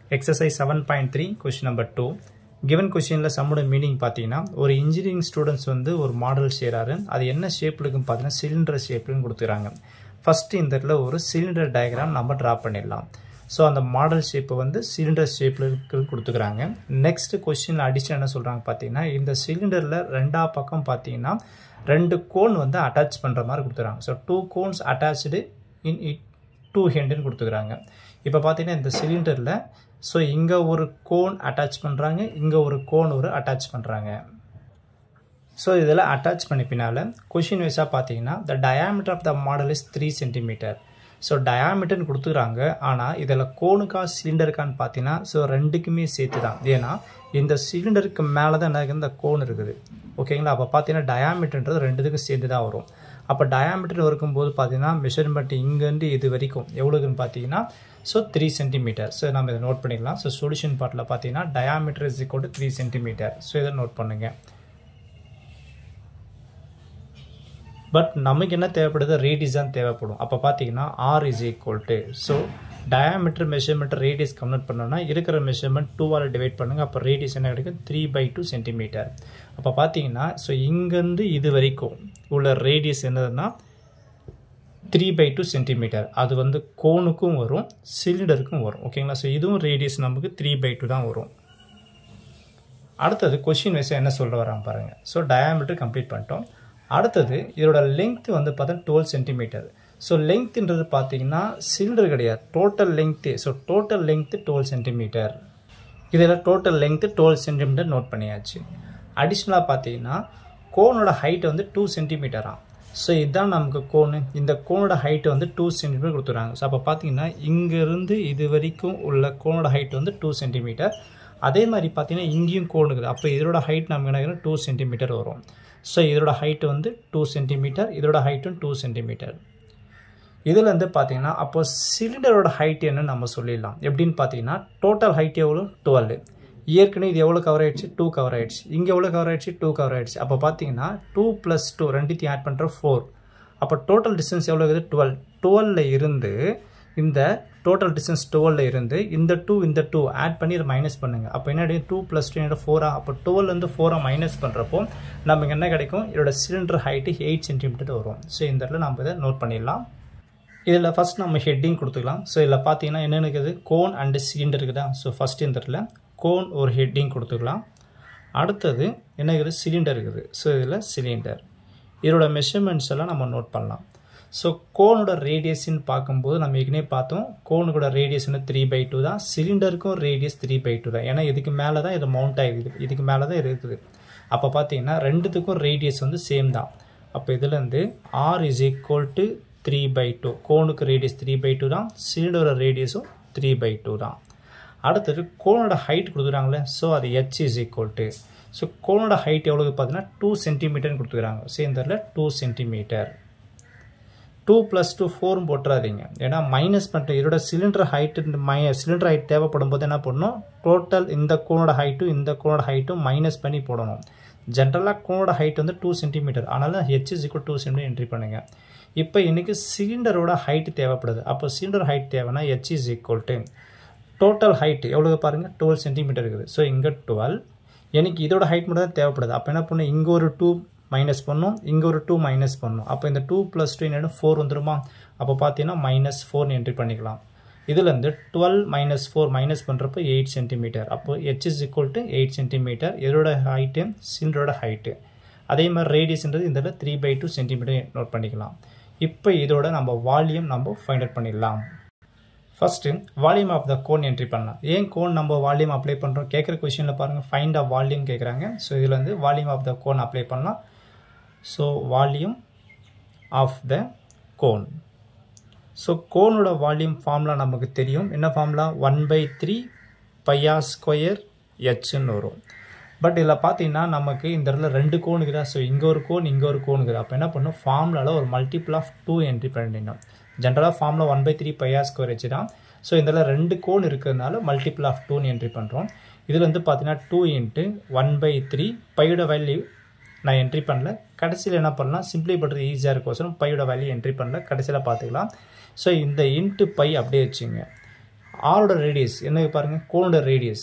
exercise seven point three question number two given கொஷினில் சம்மோட meaning பார்த்தீங்கன்னா ஒரு இன்ஜினியரிங் ஸ்டூடெண்ட்ஸ் வந்து ஒரு மாடல் செய்கிறாரு அது என்ன ஷேப்பில் இருக்குன்னு பார்த்தீங்கன்னா சிலிண்டர் ஷேப்லன்னு கொடுத்துறாங்க ஃபஸ்ட்டு இந்த இடத்துல ஒரு சிலிண்டர் டயக்ராம் நம்ம ட்ரா பண்ணிடலாம் ஸோ அந்த மாடல் ஷேப்பை வந்து சிலிண்டர் ஷேப்பில் இருக்கிறது கொடுத்துக்கிறாங்க நெக்ஸ்ட் கொஸ்டினில் அடிஷன் என்ன சொல்கிறாங்க பார்த்தீங்கன்னா இந்த சிலிண்டரில் ரெண்டா பக்கம் பார்த்தீங்கன்னா ரெண்டு கோன் வந்து அட்டாச் பண்ணுற மாதிரி கொடுத்துறாங்க so two cones attach in it two ஹெண்டுன்னு கொடுத்துக்கிறாங்க இப்போ பார்த்தீங்கன்னா இந்த சிலிண்டரில் ஸோ இங்கே ஒரு கோன் அட்டாச் பண்ணுறாங்க இங்கே ஒரு கோன் ஒரு அட்டாச் பண்ணுறாங்க ஸோ இதில் அட்டாச் பண்ணி பின்னால் கொஷின் வைஸாக பார்த்தீங்கன்னா the diameter of the model is three centimetre so டயாமீட்டர்னு கொடுத்துக்கிறாங்க ஆனால் இதில் கோனுக்கா சிலிண்டருக்கான்னு பார்த்தீங்கன்னா ஸோ ரெண்டுக்குமே சேர்த்து தான் ஏன்னா இந்த சிலிண்டருக்கு மேலே தான் என்ன இந்த கோன் இருக்குது ஓகேங்களா அப்போ பார்த்தீங்கன்னா டயாமீட்டர்ன்றது ரெண்டுத்துக்கும் சேர்ந்து தான் வரும் அப்போ டயாமீட்டர் இருக்கும்போது பார்த்தீங்கன்னா மெஷர்மெண்ட் இங்கேருந்து இது வரைக்கும் எவ்வளோக்குன்னு பார்த்தீங்கன்னா ஸோ த்ரீ சென்டிமீட்டர் ஸோ நம்ம இதை நோட் பண்ணிக்கலாம் ஸோ சொல்யூஷன் பார்ட்டில் பார்த்தீங்கன்னா diameter is equal to three centimetre so இதை நோட் பண்ணுங்கள் பட் நமக்கு என்ன தேவைப்படுது ரேடியஸ் தான் தேவைப்படும் அப்போ பார்த்தீங்கன்னா R is equal to so diameter measurement radius convert பண்ணோன்னா இருக்கிற மெஷர்மெண்ட் டூவால் டிவைட் பண்ணுங்கள் அப்போ ரேடியஸ் என்ன கிடைக்கும் த்ரீ பை டூ சென்டிமீட்டர் அப்போ பார்த்தீங்கன்னா ஸோ இங்கேருந்து இது வரைக்கும் உள்ள ரேடியஸ் என்னதுன்னா த்ரீ பை டூ சென்டிமீட்டர் அது வந்து கோனுக்கும் வரும் சிலிண்டருக்கும் வரும் ஓகேங்களா ஸோ இதுவும் ரேடியஸ் நமக்கு த்ரீ பை டூ தான் வரும் அடுத்தது கொஷின் வைஸ் என்ன சொல்ல வராங்க பாருங்கள் ஸோ டயாமீட்டர் கம்ப்ளீட் பண்ணிட்டோம் அடுத்தது இதோட லெங்க் வந்து பார்த்தா டுவெல் சென்டிமீட்டர் ஸோ லெங்க்ன்றது பார்த்தீங்கன்னா சிலிண்டர் கிடையாது total length so total length twelve centimetre இதில் total length twelve centimetre note பண்ணியாச்சு அடிஷ்னலாக பார்த்தீங்கன்னா கோனோட ஹைட் வந்து டூ சென்டிமீட்டராக ஸோ இதுதான் நமக்கு கோனு இந்த கோனோட ஹைட் வந்து டூ சென்டிமீட்டர் கொடுத்துருக்காங்க ஸோ அப்போ பார்த்தீங்கன்னா இங்கேருந்து இது வரைக்கும் உள்ள கோனோட ஹைட் வந்து டூ சென்டிமீட்டர் அதே மாதிரி பார்த்தீங்கன்னா இங்கேயும் கோன் இருக்குது அப்போ இதோட ஹைட் நமக்கு என்ன டூ சென்டிமீட்டர் வரும் ஸோ இதோட ஹைட் வந்து டூ சென்டிமீட்டர் இதோட ஹைட்டும் டூ சென்டிமீட்டர் இதில் வந்து பார்த்தீங்கன்னா அப்போ சிலிண்டரோட ஹைட் என்னன்னு நம்ம சொல்லிடலாம் எப்படின்னு பார்த்தீங்கன்னா டோட்டல் ஹைட் எவ்வளோ டுவெல் ஏற்கனவே இது எவ்வளோ கவர் ஆயிடுச்சு டூ கவர் ஆயிடுச்சு இங்கே எவ்வளோ கவர் ஆயிடுச்சு டூ கவர் ஆயிடுச்சு அப்போ பார்த்தீங்கன்னா டூ ப்ளஸ் டூ ரெண்டுத்தையும் ஆட் பண்ணுற ஃபோர் அப்போ டோட்டல் டிஸ்டன்ஸ் எவ்வளோ இருக்குது டுவெல் டுவெல்ல இருந்து இந்த டோட்டல் டிஸ்டன்ஸ் டுவெல்ல இருந்து இந்த டூ இந்த டூ ஆட் பண்ணி இதை மைனஸ் பண்ணுங்கள் அப்போ என்னடி டூ ப்ளஸ் டூ என்னோட ஃபோரா அப்போ டுவெல்லேருந்து ஃபோராக மைனஸ் பண்ணுறப்போ நமக்கு என்ன கிடைக்கும் இதோட சிலிண்டர் ஹைட்டு எயிட் சென்டிமீட்டர் வரும் ஸோ இந்த இடத்துல நம்ம இதை நோட் பண்ணிடலாம் இதில் ஃபஸ்ட் நம்ம ஹெட்டிங் கொடுத்துக்கலாம் ஸோ இதில் பார்த்தீங்கன்னா என்ன இருக்குது கோன் அண்டு சிலிண்டர் இருக்குதா ஸோ ஃபஸ்ட் இந்த இடத்துல கோன் ஒரு ஹெட்டிங் கொடுத்துக்கலாம் அடுத்தது என்ன இருக்குது சிலிண்டர் இருக்குது ஸோ இதில் சிலிண்டர் இதோட மெஷர்மெண்ட்ஸ் எல்லாம் நம்ம நோட் பண்ணலாம் ஸோ கோனோட ரேடியஸ்ன்னு பார்க்கும்போது நம்ம ஏற்கனவே பார்த்தோம் கோனுக்கோட ரேடியஸ் வந்து த்ரீ பை டூ தான் சிலிண்டருக்கும் ரேடியஸ் த்ரீ பை டூ தான் ஏன்னா இதுக்கு மேலே தான் இது மவுண்ட் ஆகிருக்குது இதுக்கு மேலே தான் இருக்குது அப்போ பார்த்தீங்கன்னா ரெண்டுத்துக்கும் ரேடியஸ் வந்து சேம் தான் அப்போ இதுலேருந்து R is equal to three by two கோனுக்கு ரேடியஸ் த்ரீ பை டூ தான் சிலிண்டரோட ரேடியஸும் த்ரீ பை டூ தான் அடுத்தது கோனோட ஹைட் கொடுக்குறாங்களே ஸோ அது H is equal to so கோனோட ஹைட் எவ்வளோ பார்த்தீங்கன்னா டூ சென்டிமீட்டர்னு கொடுத்துக்கிறாங்க ஸோ இந்த இடத்துல two centimetre two plus two ஃபோரும் போட்டுறாதீங்க ஏன்னா மைனஸ் பண்ணுற இதோட cylinder height my cylinder height தேவைப்படும் போது என்ன பண்ணணும் டோட்டல் இந்த கோனோட ஹைட்டும் இந்த கோனோட ஹைட்டும் மைனஸ் பண்ணி போடணும் ஜென்ரலாக கோனோட ஹைட் வந்து டூ சென்டிமீட்டர் அதனால் H is equal two centimetre entry பண்ணுங்கள் இப்போ இன்றைக்கி சிலிண்டரோட ஹைட் தேவைப்படுது அப்போ சிலிண்டர் ஹைட் தேவைன்னா H is equal to total height எவ்வளோ பாருங்கள் டுவெல் சென்டிமீட்டர் இருக்குது ஸோ இங்கே டுவெல் எனக்கு இதோட ஹைட் மட்டும் தான் தேவைப்படுது அப்போ என்ன பண்ணும் இங்கே ஒரு டூ மைனஸ் பண்ணும் இங்கே ஒரு டூ மைனஸ் பண்ணும் அப்போ இந்த டூ ப்ளஸ் டூ என்ன ஃபோர் வந்துருமா அப்போ பார்த்தீங்கன்னா மைனஸ் ஃபோர்னு என்ட்ரி பண்ணிக்கலாம் இதுலேருந்து டுவெல் மைனஸ் ஃபோர் மைனஸ் பண்ணுறப்போ எயிட் சென்டிமீட்டர் அப்போ H is equal to eight centimetre இதோட ஹைட்டு சிலிண்டரோட ஹைட்டு அதே மாதிரி ரேடியஸ்ன்றது இந்த three by two centimetre note பண்ணிக்கலாம் இப்போ இதோட நம்ம வால்யூம் நம்ம ஃபைண்ட் அவுட் பண்ணிடலாம் first volume of the cone entry பண்ணலாம் ஏன் கோன் நம்ம வால்யூம் அப்ளை பண்ணுறோம் கேட்குற கொஷனில் பாருங்கள் ஃபைண்ட் ஆஃப் வால்யூம் கேட்குறாங்க ஸோ இதில் வந்து volume of the cone apply பண்ணலாம் so volume of the cone so கோனோட வால்யூம் ஃபார்முலா நமக்கு தெரியும் என்ன formula one by three pi r square ஹெச்ன்னு வரும் பட் இதில் பார்த்தீங்கன்னா நமக்கு இந்த இடத்துல ரெண்டு கோன் இருக்குதா ஸோ இங்கே ஒரு கோன் இங்கே ஒரு கோன் இருக்குது அப்போ என்ன பண்ணும் ஃபார்முலாவில் ஒரு மல்டிபிள் ஆஃப் டூ என்ட்ரி பண்ணிடணும் ஜென்ரலாக formula one by three pi r square வச்சு தான் ஸோ இதில் ரெண்டு கோன் இருக்கிறதுனால மல்டிபிள் ஆஃப் டூன்னு என்ட்ரி பண்ணுறோம் இதில் வந்து பார்த்தீங்கன்னா two into one by three பையோட வேல்யூ நான் என்ட்ரி பண்ணல கடைசியில் என்ன பண்ணலாம் சிம்பிளி பண்ணுறது ஈஸியாக இருக்கோசரம் பையோட வேல்யூ என்ட்ரி பண்ணல கடைசியில் பார்த்துக்கலாம் ஸோ இந்த இன்ட்டு பை அப்படியே வச்சுங்க ஆரோட ரேடியஸ் என்ன பாருங்கள் கோனோட ரேடியஸ்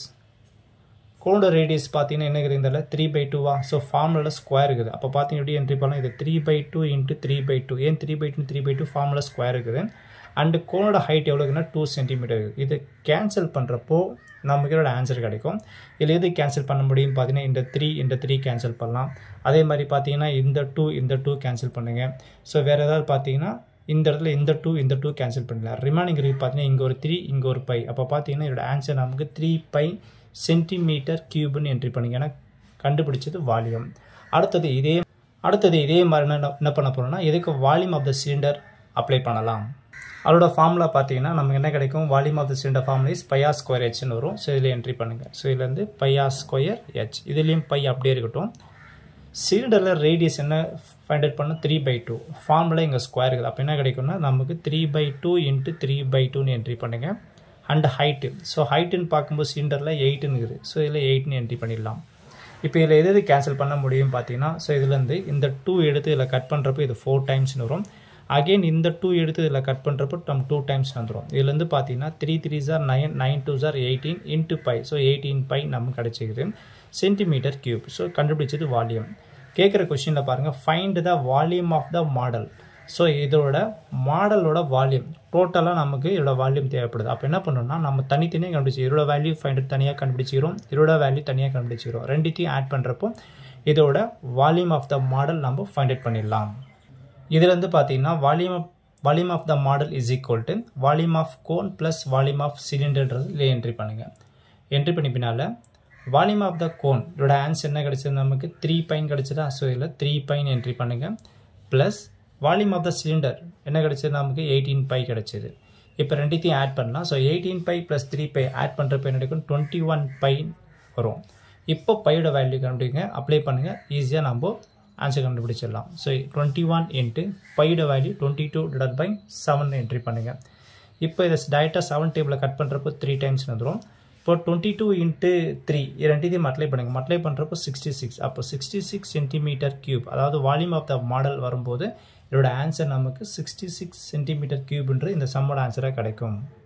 கோனோட ரேடியஸ் பார்த்தீங்கன்னா என்ன இருக்குது இந்த த்ரீ பை டூவா ஸோ ஃபார்முலா ஸ்கொயர் இருக்குது அப்போ பார்த்தீங்க எப்படி என்ட்ரி பண்ணலாம் இது three by two into three by two ஏன் three by two three by two formula square இருக்குது அண்டு கோனோட ஹைட் எவ்வளோ இருக்குன்னா டூ சென்டிமீட்டர் இருக்குது இது கேன்சல் பண்ணுறப்போ நமக்கு இதோட ஆன்சர் கிடைக்கும் இதில் எது கேன்சல் பண்ண முடியும் பார்த்தீங்கன்னா இந்த த்ரீ இந்த த்ரீ கேன்சல் பண்ணலாம் அதே மாதிரி பார்த்தீங்கன்னா இந்த டூ இந்த டூ கேன்சல் பண்ணுங்கள் ஸோ வேறு ஏதாவது பார்த்தீங்கன்னா இந்த இடத்துல இந்த டூ இந்த டூ கேன்சல் பண்ணலாம் ரிமைனிங் இருக்குது பார்த்தீங்கன்னா இங்கே ஒரு த்ரீ இங்கே ஒரு பை அப்போ பார்த்தீங்கன்னா இதோட ஆன்சர் நமக்கு த்ரீ பை சென்டிமீட்டர் கியூப்னு என்ட்ரி பண்ணிங்க ஏன்னா கண்டுபிடிச்சது வால்யூம் அடுத்தது இதே அடுத்தது இதே மாதிரி என்ன என்ன பண்ண போகிறோம்னா இதுக்கு volume of the cylinder apply பண்ணலாம் அதோட ஃபார்முலா பார்த்தீங்கன்னா நமக்கு என்ன கிடைக்கும் volume of the cylinder formula is pi r square ஹெச்னு வரும் ஸோ இதில் என்ட்ரி பண்ணுங்கள் ஸோ இதுலேருந்து பையா ஸ்கொயர் ஹெச் இதுலேயும் பை அப்படியே இருக்கட்டும் சிலிண்டரில் ரேடியஸ் என்ன ஃபைண்ட் அவுட் பண்ண த்ரீ பை டூ ஃபார்முலா இங்கே ஸ்கொயர் இருக்குது அப்போ என்ன கிடைக்கும்னா நமக்கு three by two into three by டூன்னு என்ட்ரி பண்ணுங்கள் அண்ட் ஹைட்டு ஸோ ஹைட்டுன்னு பார்க்கும்போது சிலிண்டரில் எயிட்டுன்னு இருக்குது ஸோ இதில் எயிட்னு என்ட்ரி பண்ணிடலாம் இப்போ இதில் எது எது கேன்சல் பண்ண முடியும் பார்த்தீங்கன்னா ஸோ இதுலேருந்து இந்த டூ எடுத்து இதில் கட் பண்ணுறப்போ இது ஃபோர் டைம்ஸ்னு வரும் அகெயின் இந்த டூ எடுத்து இதில் கட் பண்ணுறப்போ நம்ம டூ டைம்ஸ் வந்துடும் இதுலேருந்து பார்த்தீங்கன்னா த்ரீ த்ரீ சார் நைன் நைன் டூ சார் eighteen into pi so eighteen pi நமக்கு கிடச்சிக்குது சென்டிமீட்டர் கியூப் ஸோ கண்டுபிடிச்சது வால்யூம் கேட்குற கொஷினில் பாருங்கள் find the volume of the model so இதோட மாடலோட வால்யூம் டோட்டலாக நமக்கு இதோட வால்யூம் தேவைப்படுது அப்போ என்ன பண்ணணும்னா நம்ம தனித்தனியாக கண்டுபிடிச்சி இதோட வேல்யூ ஃபைண்ட் தனியாக கண்டுபிடிச்சிக்கிறோம் இதோட வேல்யூ தனியாக கண்டுபிடிச்சிக்கிறோம் ரெண்டுத்தையும் ஆட் பண்ணுறப்போ இதோட வால்யூம் ஆஃப் த மாடல் நம்ம ஃபைண்ட் அவுட் பண்ணிடலாம் இதுலேருந்து பார்த்தீங்கன்னா volume volume of the model is equal to volume of cone plus volume of சிலிண்டர்ன்றது இல்லை என்ட்ரி பண்ணுங்கள் என்ட்ரி பண்ணி பின்னால் வால்யூம் ஆஃப் த கோன் இதோட ஆன்சர் என்ன கிடச்சது நமக்கு த்ரீ பைன் கிடச்சதா ஸோ இதில் த்ரீ பைன் என்ட்ரி பண்ணுங்கள் plus volume of the cylinder என்ன கிடச்சது நமக்கு எயிட்டீன் பை கிடச்சிது இப்போ ரெண்டுத்தையும் ஆட் பண்ணலாம் so eighteen pi plus three pi add பண்ணுறப்ப என்ன கிடைக்கும் டுவெண்ட்டி ஒன் பை வரும் இப்போ பையோட வேல்யூ கண்டுபிடிங்க அப்ளை பண்ணுங்கள் ஈஸியாக நம்ம ஆன்சர் கண்டுபிடிச்சிடலாம் ஸோ டுவெண்ட்டி ஒன் இன்ட்டு பையோட value twenty two divide by seven entry பண்ணுங்கள் இப்போ இதை டேரெக்டாக செவன் டேபிளில் கட் பண்ணுறப்போ த்ரீ டைம்ஸ் வந்துடும் இப்போ டுவெண்ட்டி டூ இன்ட்டு த்ரீ ரெண்டுத்தையும் அப்ளை பண்ணுங்கள் அப்ளை பண்ணுறப்போ சிக்ஸ்டி சிக்ஸ் அப்போ சிக்ஸ்டி சிக்ஸ் சென்டிமீட்டர் கியூப் அதாவது வால்யூம் ஆஃப் த மாடல் வரும்போது இதோட ஆன்சர் நமக்கு சிக்ஸ்டி சிக்ஸ் சென்டிமீட்டர் கியூப்ன்ற இந்த சம்மோட ஆன்சராக கிடைக்கும்